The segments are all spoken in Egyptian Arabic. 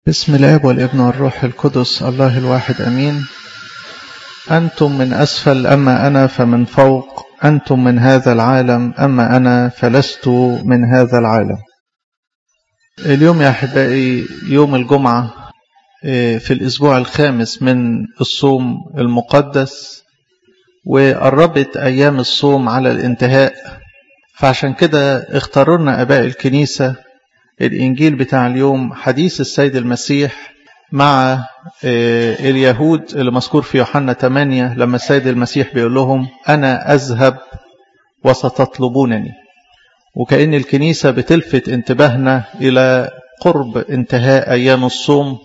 بسم الاب والابن والروح القدس الله الواحد امين انتم من اسفل اما انا فمن فوق انتم من هذا العالم اما انا فلست من هذا العالم اليوم يا احبائي يوم الجمعه في الاسبوع الخامس من الصوم المقدس وقربت ايام الصوم على الانتهاء فعشان كده اختاروا لنا اباء الكنيسه الإنجيل بتاع اليوم حديث السيد المسيح مع اليهود اللي مذكور في يوحنا 8 لما السيد المسيح بيقول لهم أنا أذهب وستطلبونني وكأن الكنيسة بتلفت انتباهنا إلى قرب انتهاء أيام الصوم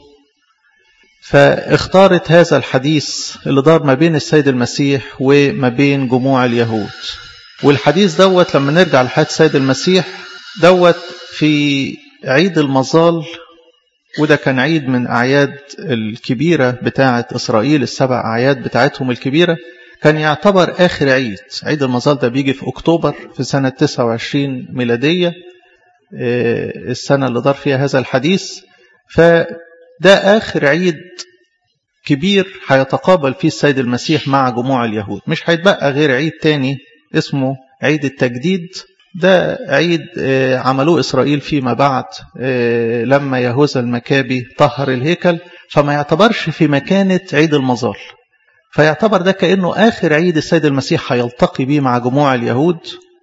فاختارت هذا الحديث اللي دار ما بين السيد المسيح وما بين جموع اليهود والحديث دوت لما نرجع لحياة السيد المسيح دوت في عيد المظال وده كان عيد من أعياد الكبيرة بتاعة إسرائيل السبع أعياد بتاعتهم الكبيرة كان يعتبر آخر عيد عيد المظال ده بيجي في أكتوبر في سنة 29 ميلادية السنة اللي دار فيها هذا الحديث فده آخر عيد كبير هيتقابل فيه السيد المسيح مع جموع اليهود مش هيتبقى غير عيد تاني اسمه عيد التجديد ده عيد عملوه إسرائيل فيما بعد لما يهوذا المكابي طهر الهيكل فما يعتبرش في مكانة عيد المظال فيعتبر ده كأنه آخر عيد السيد المسيح هيلتقي بيه مع جموع اليهود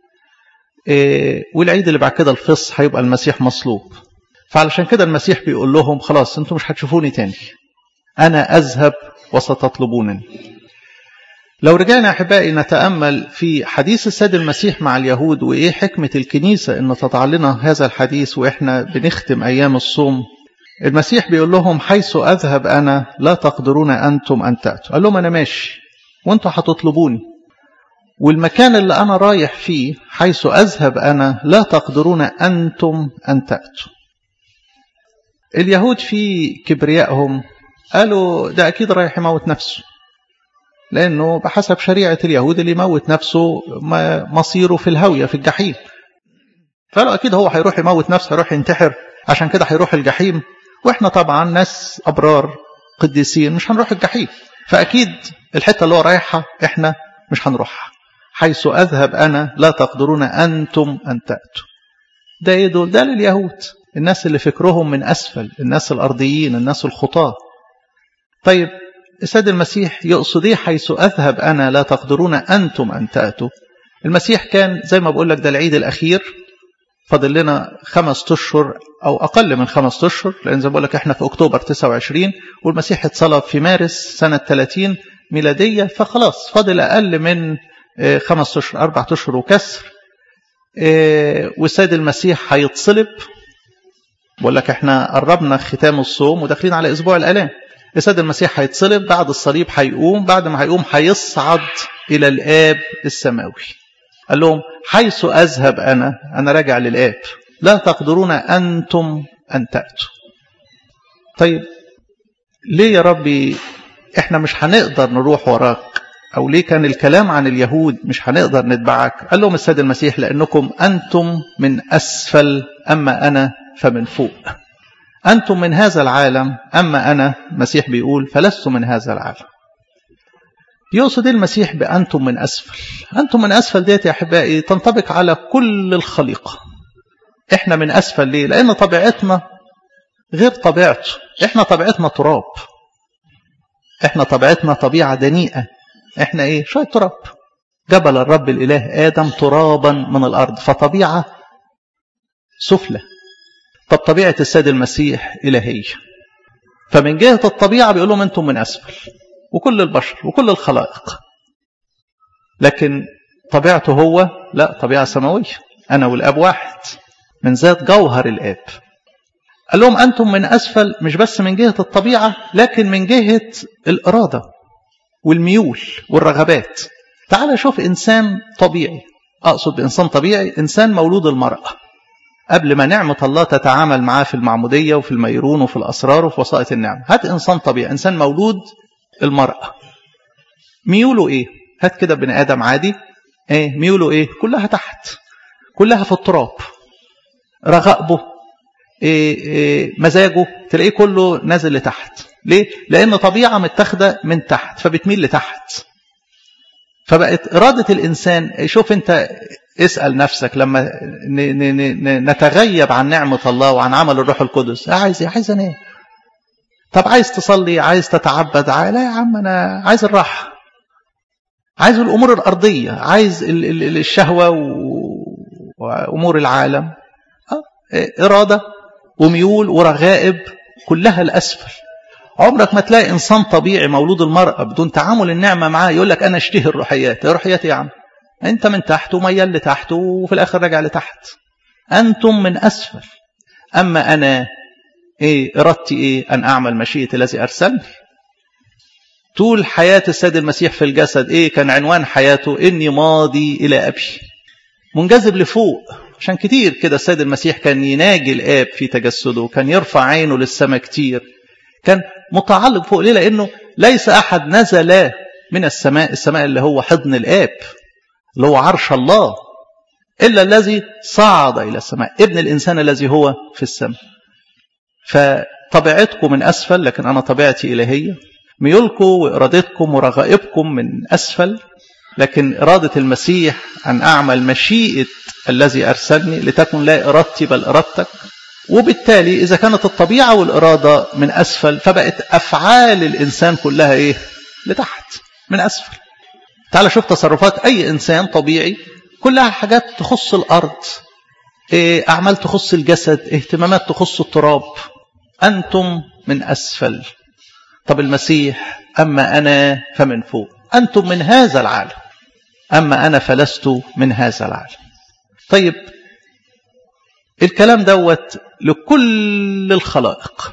والعيد اللي بعد كده الفصح هيبقى المسيح مصلوب فعلشان كده المسيح بيقول لهم خلاص انتم مش هتشوفوني تاني أنا أذهب وستطلبونني لو رجعنا أحبائي نتأمل في حديث السيد المسيح مع اليهود وإيه حكمة الكنيسة إن تضع لنا هذا الحديث وإحنا بنختم أيام الصوم المسيح بيقول لهم حيث أذهب أنا لا تقدرون أنتم أن تأتوا قال لهم أنا ماشي وأنتم هتطلبوني والمكان اللي أنا رايح فيه حيث أذهب أنا لا تقدرون أنتم أن تأتوا اليهود في كبريائهم قالوا ده أكيد رايح يموت نفسه لأنه بحسب شريعة اليهود اللي يموت نفسه مصيره في الهوية في الجحيم فقالوا أكيد هو هيروح يموت نفسه هيروح ينتحر عشان كده هيروح الجحيم وإحنا طبعا ناس أبرار قديسين مش هنروح الجحيم فأكيد الحتة اللي هو رايحها إحنا مش هنروحها حيث أذهب أنا لا تقدرون أنتم أن تأتوا ده إيه دول ده لليهود الناس اللي فكرهم من أسفل الناس الأرضيين الناس الخطاة طيب السيد المسيح يقصد ايه حيث اذهب انا لا تقدرون انتم ان تاتوا المسيح كان زي ما بقول لك ده العيد الاخير فاضل لنا خمس اشهر او اقل من خمس اشهر لان زي ما بقول لك احنا في اكتوبر 29 والمسيح اتصلب في مارس سنه 30 ميلاديه فخلاص فاضل اقل من خمس اشهر اربع اشهر وكسر والسيد المسيح هيتصلب بقول لك احنا قربنا ختام الصوم وداخلين على اسبوع الالام السيد المسيح هيتصلب بعد الصليب هيقوم بعد ما هيقوم هيصعد إلى الآب السماوي قال لهم حيث أذهب أنا أنا راجع للآب لا تقدرون أنتم أن تأتوا طيب ليه يا ربي إحنا مش هنقدر نروح وراك أو ليه كان الكلام عن اليهود مش هنقدر نتبعك قال لهم السيد المسيح لأنكم أنتم من أسفل أما أنا فمن فوق أنتم من هذا العالم أما أنا مسيح بيقول فلست من هذا العالم يقصد المسيح بأنتم من أسفل أنتم من أسفل ديت يا أحبائي تنطبق على كل الخليقة إحنا من أسفل ليه لأن طبيعتنا غير طبيعته إحنا طبيعتنا تراب إحنا طبيعتنا طبيعة دنيئة إحنا إيه شوية تراب جبل الرب الإله آدم ترابا من الأرض فطبيعة سفلى طب طبيعة السيد المسيح إلهية فمن جهة الطبيعة بيقول لهم أنتم من أسفل وكل البشر وكل الخلائق لكن طبيعته هو لا طبيعة سماوية أنا والآب واحد من ذات جوهر الآب قال لهم أنتم من أسفل مش بس من جهة الطبيعة لكن من جهة الإرادة والميول والرغبات تعال شوف إنسان طبيعي أقصد بإنسان طبيعي إنسان مولود المرأة قبل ما نعمة الله تتعامل معاه في المعمودية وفي الميرون وفي الأسرار وفي وسائط النعمة هات إنسان طبيعي إنسان مولود المرأة ميوله إيه هات كده بني آدم عادي إيه ميوله إيه كلها تحت كلها في التراب رغبه إيه إيه مزاجه تلاقيه كله نازل لتحت ليه؟ لأن طبيعة متاخدة من تحت فبتميل لتحت فبقت إرادة الإنسان شوف أنت اسأل نفسك لما نتغيب عن نعمة الله وعن عمل الروح القدس عايز ايه عايز انا ايه طب عايز تصلي عايز تتعبد لا يا عم انا عايز الراحة عايز الامور الارضية عايز الشهوة وامور العالم ارادة وميول ورغائب كلها الاسفل عمرك ما تلاقي انسان طبيعي مولود المرأة بدون تعامل النعمة معاه يقول لك انا اشتهي الروحيات الروحيات يا عم انت من تحت وميال لتحت وفي الاخر راجع لتحت انتم من اسفل اما انا ايه ارادتي ايه ان اعمل مشيئه الذي ارسلني طول حياه السيد المسيح في الجسد ايه كان عنوان حياته اني ماضي الى ابي منجذب لفوق عشان كتير كده السيد المسيح كان يناجي الاب في تجسده كان يرفع عينه للسماء كتير كان متعلق فوق ليه لانه ليس احد نزل من السماء السماء اللي هو حضن الاب اللي هو عرش الله إلا الذي صعد إلى السماء ابن الإنسان الذي هو في السماء فطبيعتكم من أسفل لكن أنا طبيعتي إلهية ميولكم وإرادتكم ورغائبكم من أسفل لكن إرادة المسيح أن أعمل مشيئة الذي أرسلني لتكن لا إرادتي بل إرادتك وبالتالي إذا كانت الطبيعة والإرادة من أسفل فبقت أفعال الإنسان كلها إيه لتحت من أسفل تعال شوف تصرفات أي إنسان طبيعي كلها حاجات تخص الأرض أعمال تخص الجسد اهتمامات تخص التراب أنتم من أسفل طب المسيح أما أنا فمن فوق أنتم من هذا العالم أما أنا فلست من هذا العالم طيب الكلام دوت لكل الخلائق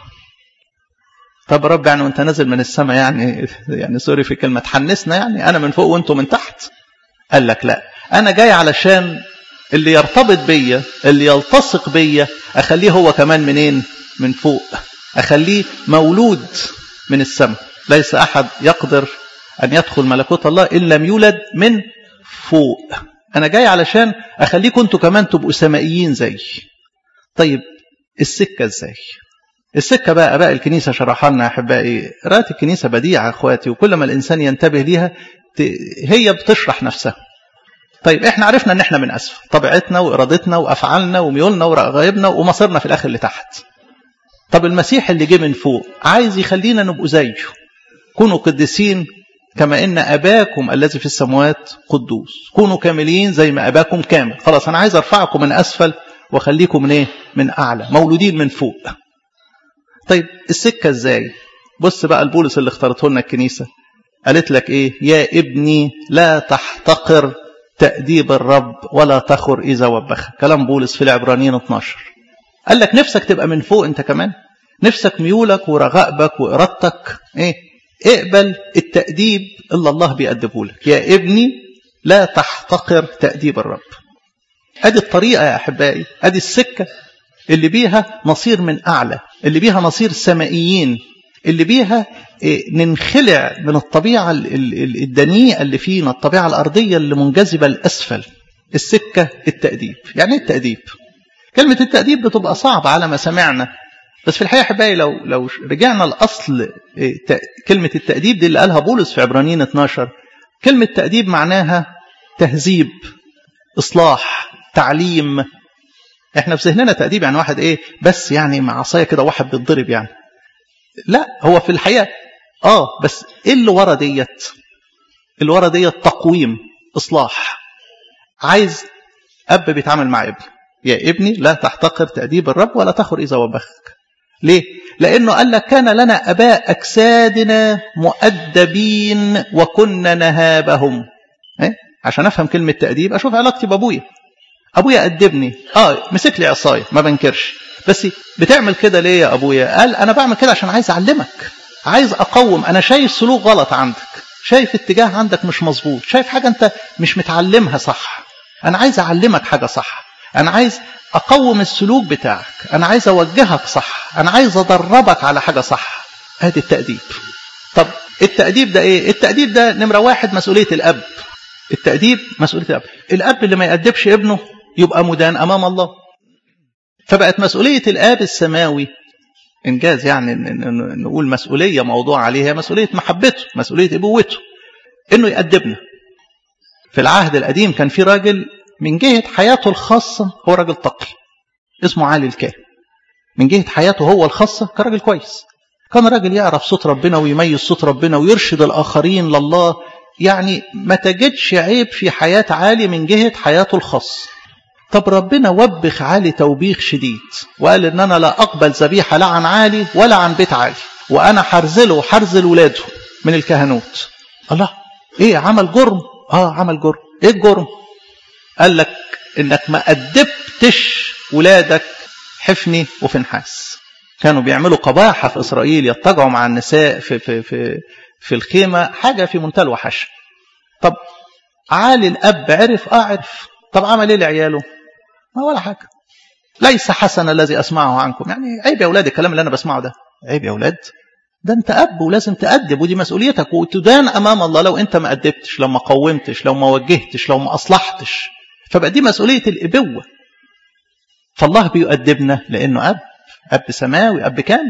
طب رب يعني وانت نازل من السماء يعني يعني سوري في كلمه تحنسنا يعني انا من فوق وانتم من تحت قال لك لا انا جاي علشان اللي يرتبط بيا اللي يلتصق بيا اخليه هو كمان منين من فوق اخليه مولود من السماء ليس احد يقدر ان يدخل ملكوت الله ان لم يولد من فوق انا جاي علشان اخليكم انتوا كمان تبقوا سمائيين زي طيب السكه ازاي السكة بقى أباء الكنيسة شرحها لنا أحبائي قراءة الكنيسة بديعة أخواتي وكل ما الإنسان ينتبه ليها هي بتشرح نفسها طيب إحنا عرفنا إن إحنا من أسفل طبيعتنا وإرادتنا وأفعالنا وميولنا ورغائبنا ومصيرنا في الآخر لتحت طب المسيح اللي جه من فوق عايز يخلينا نبقوا زيه كونوا قديسين كما إن أباكم الذي في السماوات قدوس كونوا كاملين زي ما أباكم كامل خلاص أنا عايز أرفعكم من أسفل وأخليكم من إيه من أعلى مولودين من فوق طيب السكة ازاي بص بقى البولس اللي اختارته لنا الكنيسة قالت لك ايه يا ابني لا تحتقر تأديب الرب ولا تخر إذا وبخ كلام بولس في العبرانيين 12 قال لك نفسك تبقى من فوق انت كمان نفسك ميولك ورغائبك وإرادتك ايه اقبل التأديب اللي الله بيأدبه لك يا ابني لا تحتقر تأديب الرب ادي الطريقة يا أحبائي ادي السكة اللي بيها نصير من أعلى اللي بيها نصير سمائيين اللي بيها ننخلع من الطبيعة الدنيئة اللي فينا الطبيعة الأرضية اللي منجذبة لأسفل السكة التأديب يعني ايه التأديب كلمة التأديب بتبقى صعبة على ما سمعنا بس في الحقيقة أحبائي لو لو رجعنا لأصل كلمة التأديب دي اللي قالها بولس في عبرانيين 12 كلمة تأديب معناها تهذيب إصلاح تعليم احنا في ذهننا تأديب يعني واحد ايه بس يعني مع عصايه كده واحد بيتضرب يعني لا هو في الحقيقة اه بس ايه اللي ورا ديت اللي ورا ديت تقويم اصلاح عايز اب بيتعامل مع ابنه يا ابني لا تحتقر تأديب الرب ولا تخر إذا وبخك ليه؟ لأنه قال لك كان لنا أباء أجسادنا مؤدبين وكنا نهابهم إيه؟ عشان أفهم كلمة تأديب أشوف علاقتي بأبويا أبويا أدبني آه مسك لي عصاية ما بنكرش بس بتعمل كده ليه يا أبويا قال أنا بعمل كده عشان عايز أعلمك عايز أقوم أنا شايف سلوك غلط عندك شايف اتجاه عندك مش مظبوط شايف حاجة أنت مش متعلمها صح أنا عايز أعلمك حاجة صح أنا عايز أقوم السلوك بتاعك أنا عايز أوجهك صح أنا عايز أدربك على حاجة صح هذه التأديب طب التأديب ده إيه التأديب ده نمرة واحد مسؤولية الأب التأديب مسؤولية الأب الأب اللي ما يأدبش ابنه يبقى مدان أمام الله فبقت مسؤولية الآب السماوي إنجاز يعني نقول مسؤولية موضوع عليها مسؤولية محبته مسؤولية أبوته إنه يأدبنا في العهد القديم كان في راجل من جهة حياته الخاصة هو راجل تقي اسمه علي الكاهن من جهة حياته هو الخاصة كان راجل كويس كان راجل يعرف صوت ربنا ويميز صوت ربنا ويرشد الآخرين لله يعني ما تجدش عيب في حياة عالي من جهة حياته الخاصة طب ربنا وبخ عالي توبيخ شديد وقال ان انا لا اقبل ذبيحه لا عن عالي ولا عن بيت عالي وانا حرزله وحرزل ولاده من الكهنوت الله ايه عمل جرم اه عمل جرم ايه الجرم قال لك انك ما ادبتش ولادك حفني وفنحاس كانوا بيعملوا قباحة في إسرائيل يضطجعوا مع النساء في, في, في, في الخيمة حاجة في منتهى الوحشة طب عالي الأب عرف اه عرف طب عمل ايه لعياله ما ولا حاجة ليس حسن الذي أسمعه عنكم يعني عيب يا أولاد الكلام اللي أنا بسمعه ده عيب يا أولاد ده أنت أب ولازم تأدب ودي مسؤوليتك وتدان أمام الله لو أنت ما أدبتش لو ما قومتش لو ما وجهتش لو ما أصلحتش فبقى دي مسؤولية الإبوة فالله بيؤدبنا لأنه أب أب سماوي أب كامل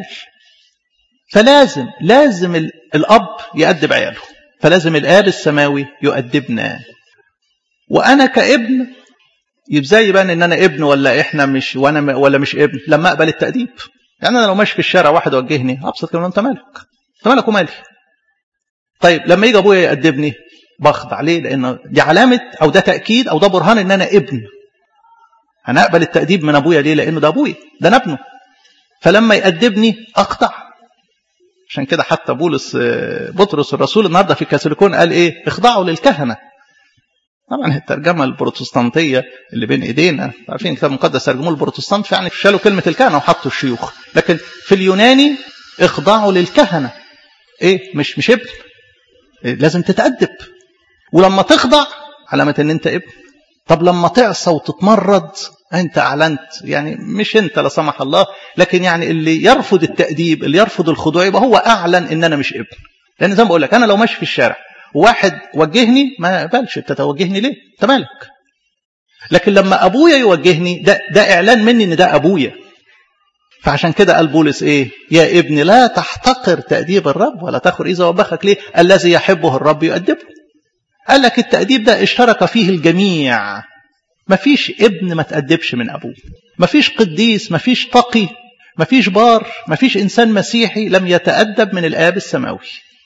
فلازم لازم الأب يأدب عياله فلازم الآب السماوي يؤدبنا وأنا كابن ازاي يبان ان انا ابن ولا احنا مش وانا ولا مش ابن لما اقبل التاديب يعني انا لو ماشي في الشارع واحد وجهني ابسط كلمه انت مالك انت مالك ومالي طيب لما يجي ابويا يأدبني بخضع ليه لان دي علامه او ده تاكيد او ده برهان ان انا ابن انا اقبل التاديب من ابويا ليه لانه ده ابويا ده انا ابنه فلما يأدبني اقطع عشان كده حتى بولس بطرس الرسول النهارده في كاثوليكون قال ايه اخضعوا للكهنه طبعا الترجمه البروتستانتيه اللي بين ايدينا عارفين الكتاب المقدس ترجموه البروتستانت فيعني شالوا كلمه الكهنه وحطوا الشيوخ لكن في اليوناني اخضعوا للكهنه ايه مش مش ابن إيه لازم تتأدب ولما تخضع علامه ان انت ابن طب لما تعصى وتتمرد انت اعلنت يعني مش انت لا سمح الله لكن يعني اللي يرفض التأديب اللي يرفض الخضوع يبقى هو اعلن ان انا مش ابن لان زي ما بقول لك انا لو ماشي في الشارع واحد وجهني ما قبلش انت توجهني ليه انت مالك لكن لما ابويا يوجهني ده ده اعلان مني ان ده ابويا فعشان كده قال بولس ايه يا ابني لا تحتقر تأديب الرب ولا تخر اذا وبخك ليه الذي يحبه الرب يؤدبه قال لك التأديب ده اشترك فيه الجميع مفيش ابن ما تأدبش من ابوه مفيش قديس مفيش تقي مفيش بار مفيش انسان مسيحي لم يتأدب من الاب السماوي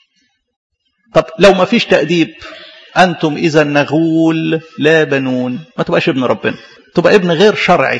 طب لو ما فيش تأديب أنتم إذا نغول لا بنون ما تبقاش ابن ربنا تبقى ابن غير شرعي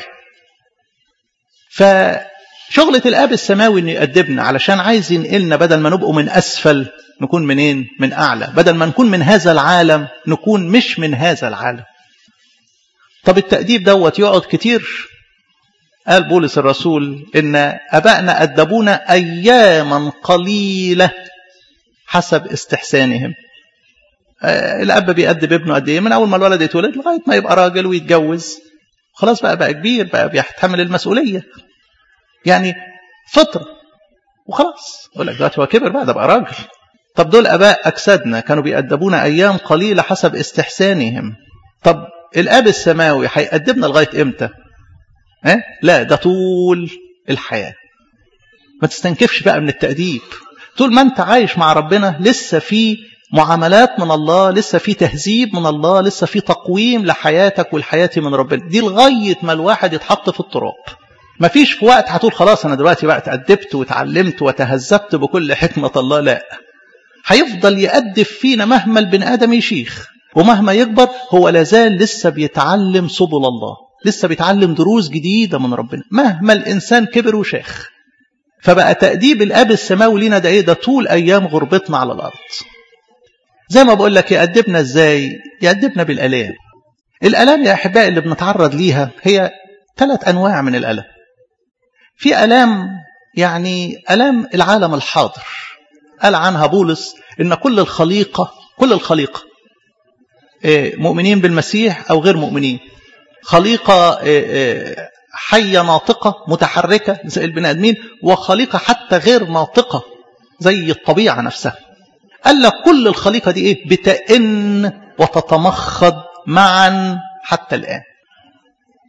فشغلة الآب السماوي أنه يأدبنا علشان عايز ينقلنا بدل ما نبقوا من أسفل نكون منين من أعلى بدل ما نكون من هذا العالم نكون مش من هذا العالم طب التأديب دوت يقعد كتير قال بولس الرسول إن أبائنا أدبونا أياما قليلة حسب استحسانهم آه الاب بيأدب ابنه قد ايه من اول ما الولد يتولد لغايه ما يبقى راجل ويتجوز خلاص بقى بقى كبير بقى بيحتمل المسؤوليه يعني فطره وخلاص يقول لك دلوقتي هو كبر بقى ده بقى راجل طب دول اباء اجسادنا كانوا بيأدبونا ايام قليله حسب استحسانهم طب الاب السماوي هيأدبنا لغايه امتى؟ ها؟ أه؟ لا ده طول الحياه ما تستنكفش بقى من التأديب طول ما انت عايش مع ربنا لسه في معاملات من الله لسه في تهذيب من الله لسه في تقويم لحياتك والحياة من ربنا دي لغاية ما الواحد يتحط في التراب مفيش في وقت هتقول خلاص انا دلوقتي بقى اتأدبت وتعلمت وتهذبت بكل حكمة الله لا هيفضل يأدب فينا مهما البني آدم يشيخ ومهما يكبر هو لازال لسه بيتعلم سبل الله لسه بيتعلم دروس جديدة من ربنا مهما الإنسان كبر وشاخ فبقى تأديب الأب السماوي لنا ده إيه ده طول أيام غربتنا على الأرض زي ما بقول لك يأدبنا إزاي يأدبنا بالآلام الآلام يا أحبائي اللي بنتعرض ليها هي ثلاث أنواع من الآلام في آلام يعني آلام العالم الحاضر قال عنها بولس إن كل الخليقة كل الخليقة مؤمنين بالمسيح أو غير مؤمنين خليقة حية ناطقة متحركة زي البني آدمين وخليقة حتى غير ناطقة زي الطبيعة نفسها قال لك كل الخليقة دي إيه بتئن وتتمخض معا حتى الآن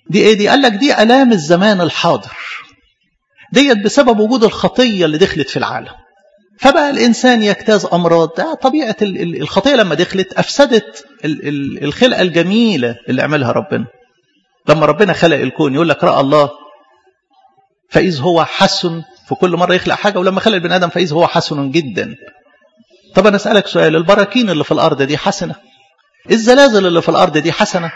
دي ايه دي قال لك دي الام الزمان الحاضر ديت بسبب وجود الخطيه اللي دخلت في العالم فبقى الانسان يجتاز امراض ده طبيعه الخطيه لما دخلت افسدت الخلقه الجميله اللي عملها ربنا لما ربنا خلق الكون يقول لك راى الله فاذ هو حسن في كل مره يخلق حاجه ولما خلق البني ادم فاذ هو حسن جدا طب انا اسالك سؤال البراكين اللي في الارض دي حسنه الزلازل اللي في الارض دي حسنه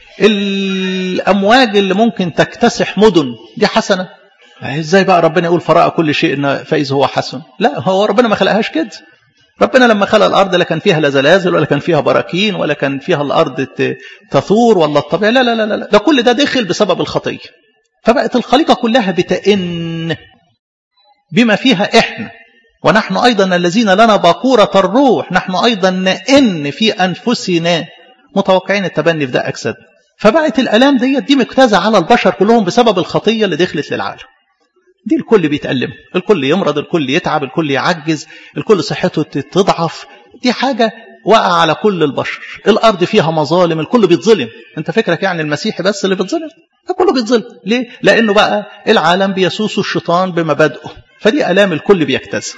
الامواج اللي ممكن تكتسح مدن دي حسنه ازاي بقى ربنا يقول فراء كل شيء إن فاذ هو حسن لا هو ربنا ما خلقهاش كده ربنا لما خلق الارض لا كان فيها لا زلازل ولا كان فيها براكين ولا كان فيها الارض تثور ولا الطبيعه لا لا لا لا ده كل ده دخل بسبب الخطيه فبقت الخليقه كلها بتئن بما فيها احنا ونحن ايضا الذين لنا باقوره الروح نحن ايضا نئن في انفسنا متوقعين التبني في ده اجساد فبقت الالام ديت دي مجتازه على البشر كلهم بسبب الخطيه اللي دخلت للعالم دي الكل بيتألم الكل يمرض الكل يتعب الكل يعجز الكل صحته تضعف دي حاجة وقع على كل البشر الأرض فيها مظالم الكل بيتظلم أنت فكرك يعني المسيحي بس اللي بيتظلم كله بيتظلم ليه؟ لأنه بقى العالم بيسوس الشيطان بمبادئه فدي ألام الكل بيجتاز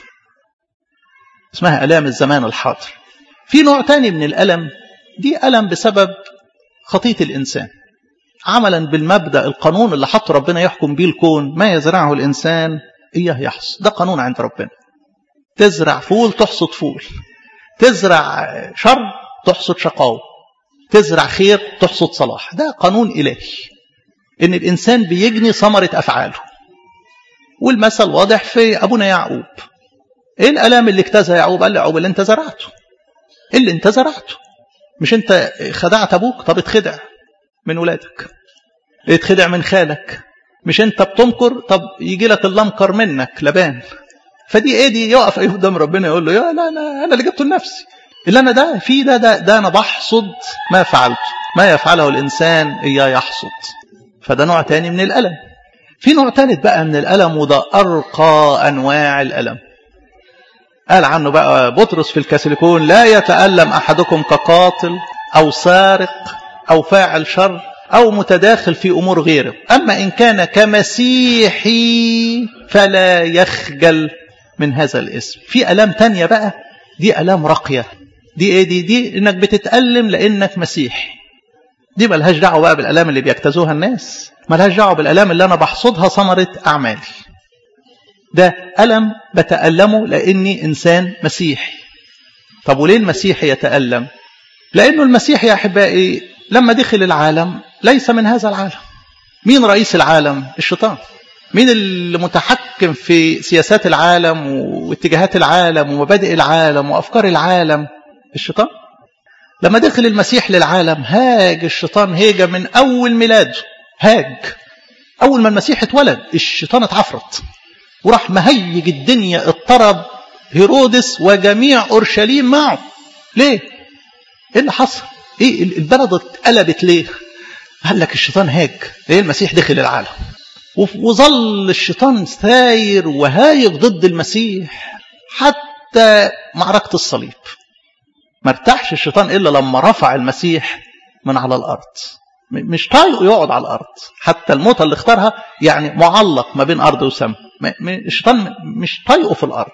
اسمها ألام الزمان الحاضر في نوع تاني من الألم دي ألم بسبب خطية الإنسان عملا بالمبدا القانون اللي حط ربنا يحكم بيه الكون ما يزرعه الانسان اياه يحصد ده قانون عند ربنا تزرع فول تحصد فول تزرع شر تحصد شقاوه تزرع خير تحصد صلاح ده قانون الهي ان الانسان بيجني ثمره افعاله والمثل واضح في ابونا يعقوب ايه الالام اللي اجتازها يعقوب قال يعقوب اللي انت زرعته اللي انت زرعته مش انت خدعت ابوك طب اتخدع من ولادك اتخدع من خالك مش انت بتمكر طب يجي لك اللمكر منك لبان فدي ايه دي يقف ايه قدام ربنا يقول له يا لا انا انا اللي جبته لنفسي اللي انا ده في ده ده, ده انا بحصد ما فعلته ما يفعله الانسان اياه يحصد فده نوع تاني من الالم في نوع ثالث بقى من الالم وده ارقى انواع الالم قال عنه بقى بطرس في الكاسيليكون لا يتألم أحدكم كقاتل أو سارق أو فاعل شر أو متداخل في أمور غيره أما إن كان كمسيحي فلا يخجل من هذا الاسم في ألام تانية بقى دي ألام راقية دي إيه دي دي إنك بتتألم لأنك مسيحي دي ملهاش دعوة بقى بالألام اللي بيجتازوها الناس ملهاش دعوة بالألام اللي أنا بحصدها ثمرة أعمالي ده ألم بتألمه لأني إنسان مسيحي طب وليه المسيحي يتألم لأنه المسيحي يا أحبائي لما دخل العالم ليس من هذا العالم مين رئيس العالم الشيطان مين اللي متحكم في سياسات العالم واتجاهات العالم ومبادئ العالم وأفكار العالم الشيطان لما دخل المسيح للعالم هاج الشيطان هيجة من أول ميلاده هاج أول ما المسيح اتولد الشيطان اتعفرت وراح مهيج الدنيا اضطرب هيرودس وجميع أورشليم معه ليه؟ ايه اللي حصل؟ ايه البلد اتقلبت ليه؟ قال لك الشيطان هاج ايه المسيح دخل العالم وظل الشيطان ساير وهايج ضد المسيح حتى معركة الصليب ما ارتاحش الشيطان إلا لما رفع المسيح من على الأرض مش طايق يقعد على الأرض حتى الموتة اللي اختارها يعني معلق ما بين أرض وسماء الشيطان مش طايقه في الأرض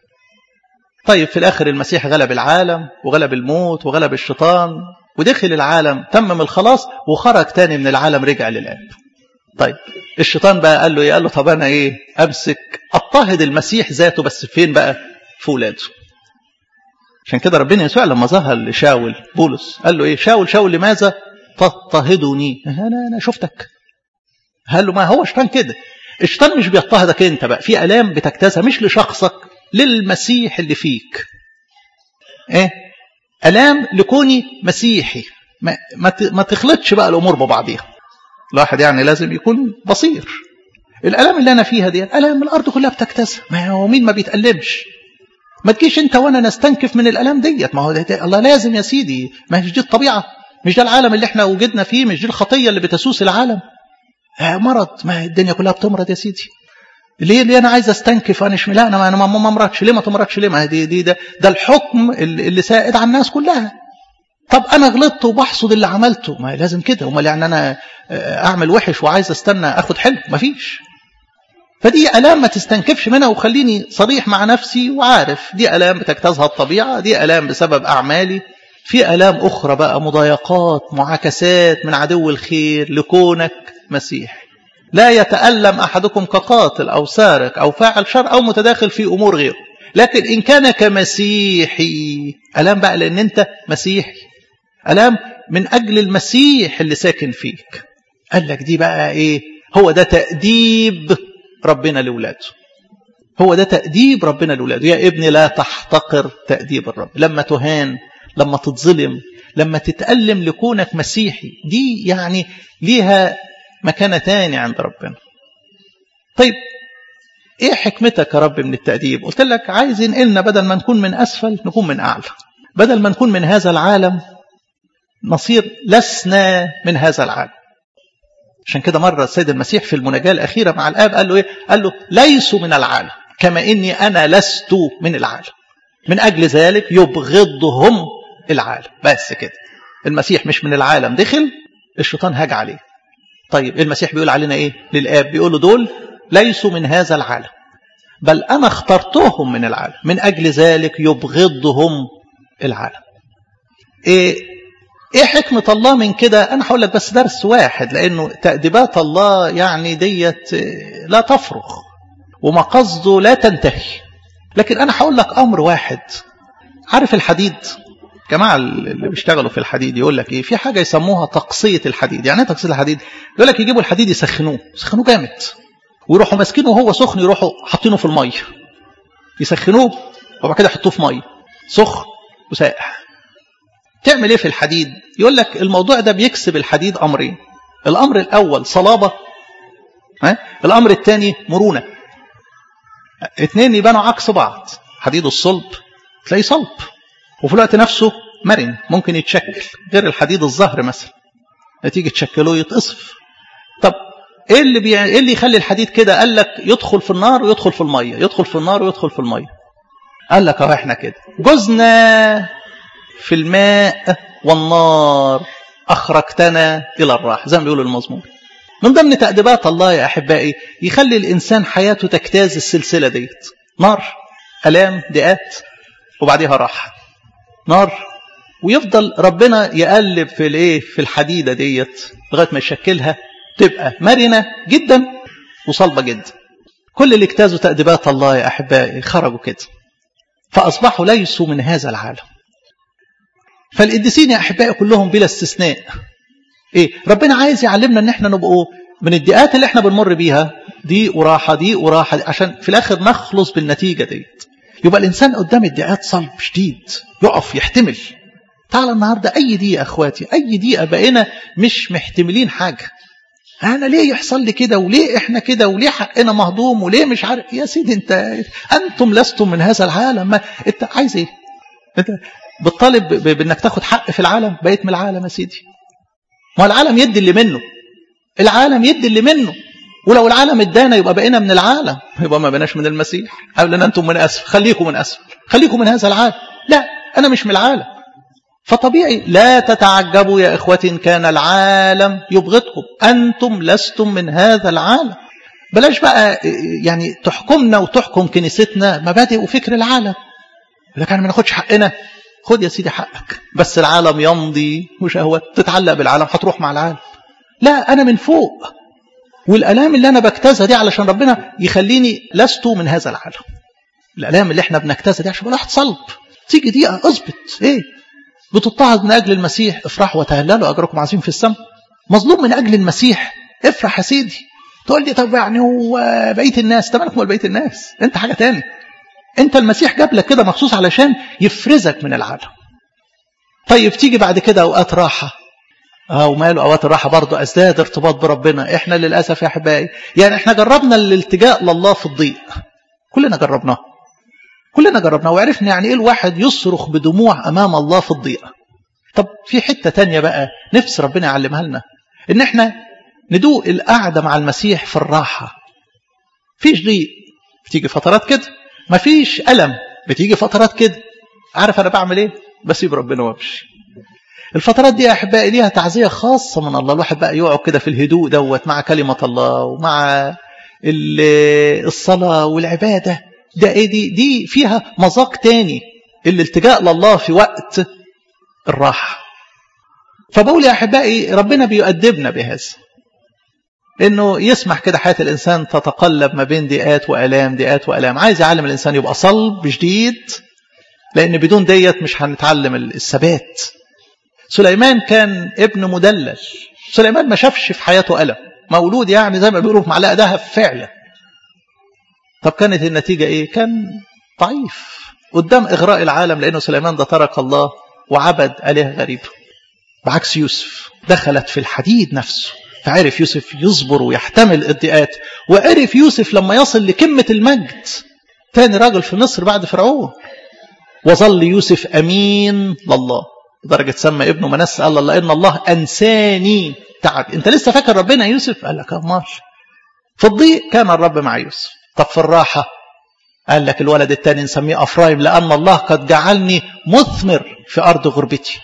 طيب في الآخر المسيح غلب العالم وغلب الموت وغلب الشيطان ودخل العالم تمم الخلاص وخرج تاني من العالم رجع للآب طيب الشيطان بقى قال له ايه قال له طب انا ايه امسك اضطهد المسيح ذاته بس فين بقى في ولاده عشان كده ربنا يسوع لما ظهر لشاول بولس قال له ايه شاول شاول لماذا تضطهدني انا انا شفتك قال له ما هو الشيطان كده الشيطان مش بيضطهدك انت بقى في الام بتجتازها مش لشخصك للمسيح اللي فيك ايه الام لكوني مسيحي ما, ما, ما تخلطش بقى الامور ببعضيها الواحد يعني لازم يكون بصير الالام اللي انا فيها دي الام الارض كلها بتجتازها ما هو مين ما بيتالمش ما تجيش انت وانا نستنكف من الالام ديت ما هو ده, ده الله لازم يا سيدي ما هيش دي الطبيعه مش ده العالم اللي احنا وجدنا فيه مش دي الخطيه اللي بتسوس العالم آه مرض ما الدنيا كلها بتمرض يا سيدي ليه ليه انا عايز استنكف انا مش لا انا انا ما مرضش ليه ما تمرضش ليه ما دي دي ده ده الحكم اللي سائد على الناس كلها طب انا غلطت وبحصد اللي عملته ما لازم كده امال يعني انا اعمل وحش وعايز استنى اخد حلو مفيش فدي الام ما تستنكفش منها وخليني صريح مع نفسي وعارف دي الام بتجتازها الطبيعه دي الام بسبب اعمالي في الام اخرى بقى مضايقات معاكسات من عدو الخير لكونك مسيح لا يتالم احدكم كقاتل او سارق او فاعل شر او متداخل في امور غيره لكن ان كان كمسيحي الام بقى لان انت مسيحي الام من اجل المسيح اللي ساكن فيك قال لك دي بقى ايه هو ده تاديب ربنا لاولاده هو ده تاديب ربنا لاولاده يا ابني لا تحتقر تاديب الرب لما تهان لما تتظلم لما تتألم لكونك مسيحي دي يعني ليها مكانة تاني عند ربنا طيب ايه حكمتك يا رب من التأديب قلت لك عايز ينقلنا بدل ما نكون من أسفل نكون من أعلى بدل ما نكون من هذا العالم نصير لسنا من هذا العالم عشان كده مرة السيد المسيح في المناجاة الأخيرة مع الآب قال له إيه؟ قال له ليسوا من العالم كما إني أنا لست من العالم من أجل ذلك يبغضهم العالم بس كده المسيح مش من العالم دخل الشيطان هاج عليه طيب المسيح بيقول علينا إيه للآب بيقول له دول ليسوا من هذا العالم بل أنا اخترتهم من العالم من أجل ذلك يبغضهم العالم إيه ايه حكمة الله من كده انا هقول لك بس درس واحد لانه تأديبات الله يعني ديت لا تفرغ ومقصده لا تنتهي لكن انا هقول لك امر واحد عارف الحديد جماعة اللي بيشتغلوا في الحديد يقول لك ايه في حاجة يسموها تقصية الحديد يعني ايه تقصية الحديد يقول لك يجيبوا الحديد يسخنوه يسخنوه جامد ويروحوا ماسكينه وهو سخن يروحوا حاطينه في المية يسخنوه وبعد كده يحطوه في مية سخن وساقع تعمل ايه في الحديد يقول لك الموضوع ده بيكسب الحديد امرين الامر الاول صلابه ها الامر الثاني مرونه اتنين يبانوا عكس بعض حديد الصلب تلاقيه صلب وفي الوقت نفسه مرن ممكن يتشكل غير الحديد الظهر مثلا تيجي تشكله يتقصف طب ايه اللي بي... ايه اللي يخلي الحديد كده قال لك يدخل في النار ويدخل في الميه يدخل في النار ويدخل في الميه قال لك اهو احنا كده جزنا في الماء والنار أخرجتنا إلى الراحة زي ما بيقول المزمور من ضمن تأديبات الله يا أحبائي يخلي الإنسان حياته تجتاز السلسلة ديت نار ألام ضيقات وبعديها راحة نار ويفضل ربنا يقلب في الايه في الحديده ديت لغايه ما يشكلها تبقى مرنه جدا وصلبه جدا كل اللي اجتازوا تأديبات الله يا احبائي خرجوا كده فاصبحوا ليسوا من هذا العالم فالقديسين يا احبائي كلهم بلا استثناء ايه ربنا عايز يعلمنا ان احنا نبقوا من الدقات اللي احنا بنمر بيها دي وراحه دي وراحه عشان في الاخر نخلص بالنتيجه ديت يبقى الانسان قدام الدقات صلب شديد يقف يحتمل تعال النهارده اي دقيقه اخواتي اي دقيقه بقينا مش محتملين حاجه انا ليه يحصل لي كده وليه احنا كده وليه حقنا مهضوم وليه مش عارف يا سيدي انت انتم لستم من هذا العالم ما انت عايز ايه انت بتطالب بانك تاخد حق في العالم بقيت من العالم يا سيدي ما العالم يدي اللي منه العالم يدي اللي منه ولو العالم ادانا يبقى بقينا من العالم يبقى ما بقيناش من المسيح قال لنا انتم من اسفل خليكم من اسفل خليكم من هذا العالم لا انا مش من العالم فطبيعي لا تتعجبوا يا اخوتي ان كان العالم يبغضكم انتم لستم من هذا العالم بلاش بقى يعني تحكمنا وتحكم كنيستنا مبادئ وفكر العالم لكن ما ناخدش حقنا خد يا سيدي حقك بس العالم يمضي وشهوات تتعلق بالعالم هتروح مع العالم لا انا من فوق والالام اللي انا بجتازها دي علشان ربنا يخليني لست من هذا العالم الالام اللي احنا بنجتازها دي عشان واحد صلب تيجي دقيقه اظبط ايه بتضطهد من اجل المسيح افرحوا وتهللوا اجركم عظيم في السماء مظلوم من اجل المسيح افرح يا سيدي تقول لي طب يعني هو بقيه الناس طب مالك بقيه الناس انت حاجه تاني انت المسيح جاب لك كده مخصوص علشان يفرزك من العالم طيب تيجي بعد كده اوقات راحه اه وماله اوقات الراحه برضه ازداد ارتباط بربنا احنا للاسف يا احبائي يعني احنا جربنا الالتجاء لله في الضيق كلنا جربناه كلنا جربناه وعرفنا يعني ايه الواحد يصرخ بدموع امام الله في الضيق طب في حته تانية بقى نفس ربنا يعلمها لنا ان احنا ندوق القعده مع المسيح في الراحه فيش ضيق بتيجي فترات كده مفيش الم بتيجي فترات كده عارف انا بعمل ايه بسيب ربنا وامشي الفترات دي يا احبائي ليها تعزيه خاصه من الله الواحد بقى يقعد كده في الهدوء دوت مع كلمه الله ومع الصلاه والعباده ده ايه دي دي فيها مذاق تاني الالتجاء لله في وقت الراحه فبقول يا احبائي ربنا بيؤدبنا بهذا انه يسمح كده حياه الانسان تتقلب ما بين ضيقات والام ضيقات والام عايز يعلم الانسان يبقى صلب شديد لان بدون ديت مش هنتعلم الثبات سليمان كان ابن مدلل سليمان ما شافش في حياته ألم مولود يعني زي ما بيقولوا في معلقة ذهب فعلا طب كانت النتيجة ايه كان ضعيف قدام إغراء العالم لأنه سليمان ده ترك الله وعبد آلهة غريبة بعكس يوسف دخلت في الحديد نفسه فعرف يوسف يصبر ويحتمل الضيقات وعرف يوسف لما يصل لكمة المجد تاني راجل في مصر بعد فرعون وظل يوسف أمين لله لدرجة سمى ابنه منس قال الله إن الله أنساني تعب أنت لسه فاكر ربنا يوسف قال لك أمال في الضيق كان الرب مع يوسف طب في الراحة قال لك الولد الثاني نسميه أفرايم لأن الله قد جعلني مثمر في أرض غربتي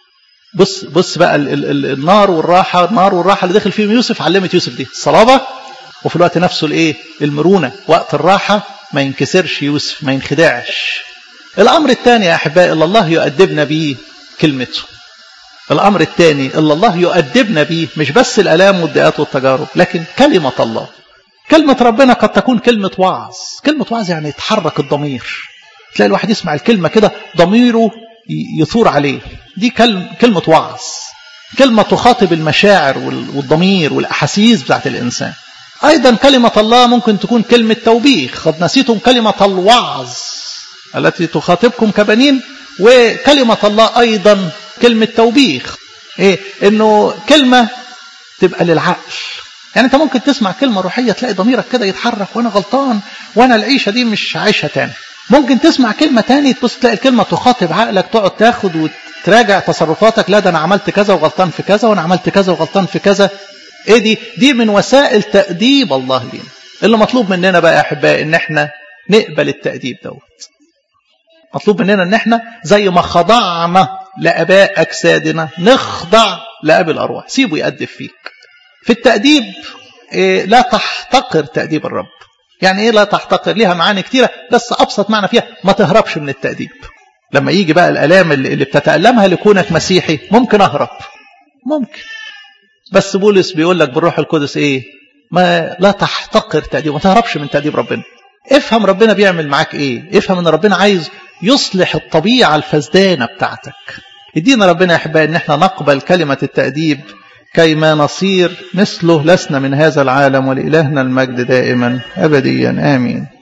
بص بص بقى ال ال ال النار والراحة النار والراحة اللي دخل فيهم يوسف علمت يوسف دي الصلابة وفي الوقت نفسه الايه المرونة وقت الراحة ما ينكسرش يوسف ما ينخدعش الأمر الثاني يا أحبائي اللي الله يؤدبنا به كلمته الأمر الثاني اللي الله يؤدبنا به مش بس الألام والضيقات والتجارب لكن كلمة الله كلمة ربنا قد تكون كلمة وعظ كلمة وعظ يعني يتحرك الضمير تلاقي الواحد يسمع الكلمة كده ضميره يثور عليه دي كلمة وعظ كلمة تخاطب المشاعر والضمير والأحاسيس بتاعت الإنسان أيضا كلمة الله ممكن تكون كلمة توبيخ قد نسيتم كلمة الوعظ التي تخاطبكم كبنين وكلمة الله أيضا كلمة توبيخ إيه؟ إنه كلمة تبقى للعقل يعني أنت ممكن تسمع كلمة روحية تلاقي ضميرك كده يتحرك وأنا غلطان وأنا العيشة دي مش عايشها تاني ممكن تسمع كلمة تاني تبص تلاقي الكلمة تخاطب عقلك تقعد تاخد وتراجع تصرفاتك لا ده أنا عملت كذا وغلطان في كذا وأنا عملت كذا وغلطان في كذا إيه دي؟ دي من وسائل تأديب الله لينا اللي مطلوب مننا بقى يا أحبائي إن إحنا نقبل التأديب دوت مطلوب مننا ان احنا زي ما خضعنا لاباء اجسادنا نخضع لابي الارواح سيبه يأدب فيك في التأديب إيه لا تحتقر تأديب الرب يعني ايه لا تحتقر ليها معاني كتيرة بس ابسط معنى فيها ما تهربش من التأديب لما يجي بقى الالام اللي, اللي بتتألمها لكونك مسيحي ممكن اهرب ممكن بس بولس بيقول لك بالروح القدس ايه ما لا تحتقر تأديب ما تهربش من تأديب ربنا افهم ربنا بيعمل معاك ايه افهم ان ربنا عايز يصلح الطبيعة الفسدانة بتاعتك ادينا ربنا يا احبائي ان احنا نقبل كلمة التأديب كيما نصير مثله لسنا من هذا العالم ولإلهنا المجد دائما أبديا آمين